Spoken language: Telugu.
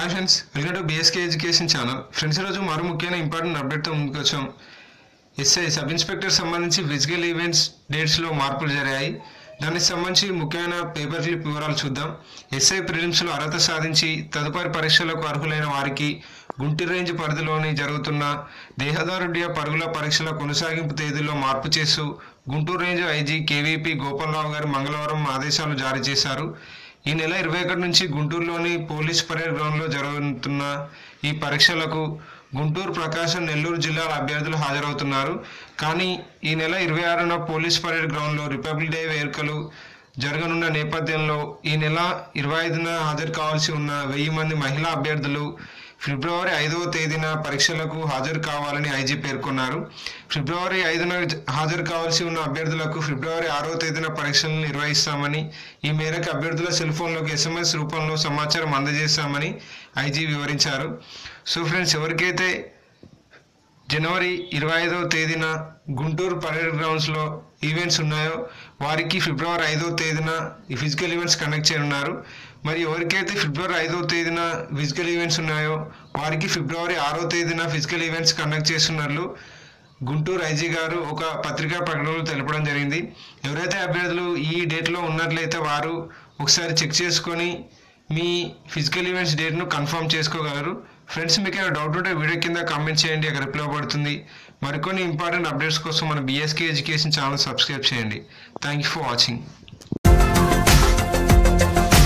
hi friends welcome to BSK education channel friends ఈరోజు మరో ముఖ్యమైన ఇంపార్టెంట్ అప్డేట్తో ముందుకు వచ్చాం ఎస్ఐ సబ్ ఇన్స్పెక్టర్ సంబంధించి ఫిజికల్ ఈవెంట్స్ డేట్స్లో మార్పులు జరిగాయి దానికి సంబంధించి ముఖ్యమైన పేపర్ క్లిప్ వివరాలు చూద్దాం ఎస్ఐ ప్రిలిమ్స్లో అర్హత సాధించి తదుపరి పరీక్షలకు అర్హులైన వారికి గుంటూరు రేంజ్ పరిధిలోని జరుగుతున్న దేహదారుడ్య పరుగుల పరీక్షల కొనసాగింపు తేదీలో మార్పు చేస్తూ Guntur range IG KVP Gopalarao garu మంగళవారం ఆదేశాలు జారీ చేశారు ఈ నెల ఇరవై ఒకటి నుంచి గుంటూరులోని పోలీస్ పరేడ్ గ్రౌండ్లో జరుగుతున్న ఈ పరీక్షలకు గుంటూరు ప్రకాశం నెల్లూరు జిల్లాల అభ్యర్థులు హాజరవుతున్నారు కానీ ఈ నెల ఇరవై ఆరున పోలీస్ పరేడ్ గ్రౌండ్లో రిపబ్లిక్ డే వేడుకలు జరగనున్న నేపథ్యంలో ఈ నెల ఇరవై ఐదున హాజరు కావాల్సి ఉన్న వెయ్యి మంది మహిళా అభ్యర్థులు ఫిబ్రవరి ఐదవ తేదీన పరీక్షలకు హాజరు కావాలని ఐజీ పేర్కొన్నారు ఫిబ్రవరి ఐదున హాజరు కావాల్సి ఉన్న అభ్యర్థులకు ఫిబ్రవరి ఆరవ తేదీన పరీక్షలను నిర్వహిస్తామని ఈ మేరకు అభ్యర్థుల సెల్ ఫోన్లోకి ఎస్ఎంఎస్ రూపంలో సమాచారం అందజేస్తామని ఐజీ వివరించారు సో ఫ్రెండ్స్ ఎవరికైతే జనవరి ఇరవై ఐదవ తేదీన గుంటూరు పరేడ్ గ్రౌండ్స్లో ఈవెంట్స్ ఉన్నాయో వారికి ఫిబ్రవరి ఐదవ తేదీన ఈ ఫిజికల్ ఈవెంట్స్ కండక్ట్ చేయనున్నారు మరి ఎవరికైతే ఫిబ్రవరి ఐదవ తేదీన ఫిజికల్ ఈవెంట్స్ ఉన్నాయో వారికి ఫిబ్రవరి ఆరో తేదీన ఫిజికల్ ఈవెంట్స్ కండక్ట్ చేస్తున్నట్లు గుంటూరు ఐజీ గారు ఒక పత్రికా ప్రకటనలో తెలపడం జరిగింది ఎవరైతే అభ్యర్థులు ఈ డేట్లో ఉన్నట్లయితే వారు ఒకసారి చెక్ చేసుకొని మీ ఫిజికల్ ఈవెంట్స్ డేట్ను కన్ఫర్మ్ చేసుకోగలరు ఫ్రెండ్స్ మీకు ఏమైనా డౌట్ ఉంటే వీడియో కింద కామెంట్ చేయండి అక్కడ రిప్లై పడుతుంది మరికొన్ని ఇంపార్టెంట్ అప్డేట్స్ కోసం మన బీఎస్కే ఎడ్యుకేషన్ ఛానల్ సబ్స్క్రైబ్ చేయండి థ్యాంక్ యూ ఫర్ వాచింగ్